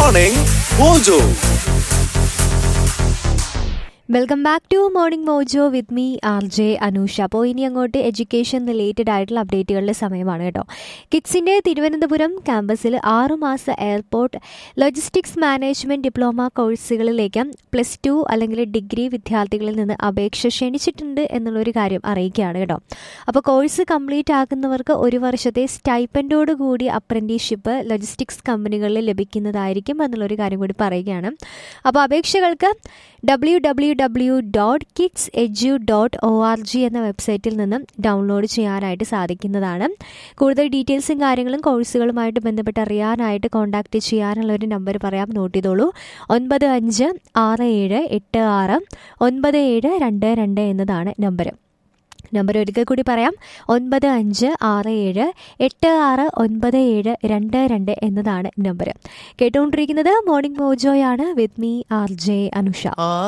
Morning Mojo. Welcome back to Morning Mojo with me R J Anusha അപ്പോൾ ഇനി അങ്ങോട്ട് education related ആയിട്ടുള്ള അപ്ഡേറ്റുകളുടെ സമയമാണ് കേട്ടോ കിഡ്സിൻ്റെ തിരുവനന്തപുരം ക്യാമ്പസിൽ ആറുമാസ എയർപോർട്ട് ലോജിസ്റ്റിക്സ് മാനേജ്മെൻറ്റ് ഡിപ്ലോമ കോഴ്സുകളിലേക്ക് പ്ലസ് ടു അല്ലെങ്കിൽ ഡിഗ്രി വിദ്യാർത്ഥികളിൽ നിന്ന് അപേക്ഷ ക്ഷണിച്ചിട്ടുണ്ട് എന്നുള്ളൊരു കാര്യം അറിയിക്കുകയാണ് കേട്ടോ അപ്പോൾ കോഴ്സ് കംപ്ലീറ്റ് ആക്കുന്നവർക്ക് ഒരു വർഷത്തെ സ്റ്റൈപ്പൻഡോട് കൂടി അപ്രൻറ്റീഷിപ്പ് ലോജിസ്റ്റിക്സ് കമ്പനികളിൽ ലഭിക്കുന്നതായിരിക്കും എന്നുള്ളൊരു കാര്യം കൂടി പറയുകയാണ് അപ്പോൾ അപേക്ഷകൾക്ക് W W W dot kids edu dot O R G എന്ന വെബ്സൈറ്റിൽ നിന്നും ഡൗൺലോഡ് ചെയ്യാനായിട്ട് സാധിക്കുന്നതാണ് കൂടുതൽ ഡീറ്റെയിൽസും കാര്യങ്ങളും കോഴ്സുകളുമായിട്ട് ബന്ധപ്പെട്ട് അറിയാനായിട്ട് കോൺടാക്റ്റ് ചെയ്യാനുള്ള ഒരു നമ്പർ പറയാം നോട്ട് ചെയ്തോളൂ ഒൻപത് അഞ്ച് ആറ് ഏഴ് എട്ട് ആറ് ഒൻപത് ഏഴ് രണ്ട് രണ്ട് എന്നതാണ് നമ്പർ നമ്പർ ഒരിക്കൽ കൂടി പറയാം ഒൻപത് അഞ്ച് ആറ് ഏഴ് എട്ട് ആറ് ഒൻപത് ഏഴ് രണ്ട് രണ്ട് എന്നതാണ് നമ്പർ കേട്ടുകൊണ്ടിരിക്കുന്നത് മോർണിംഗ് മോജോയാണ് with me R J Anusha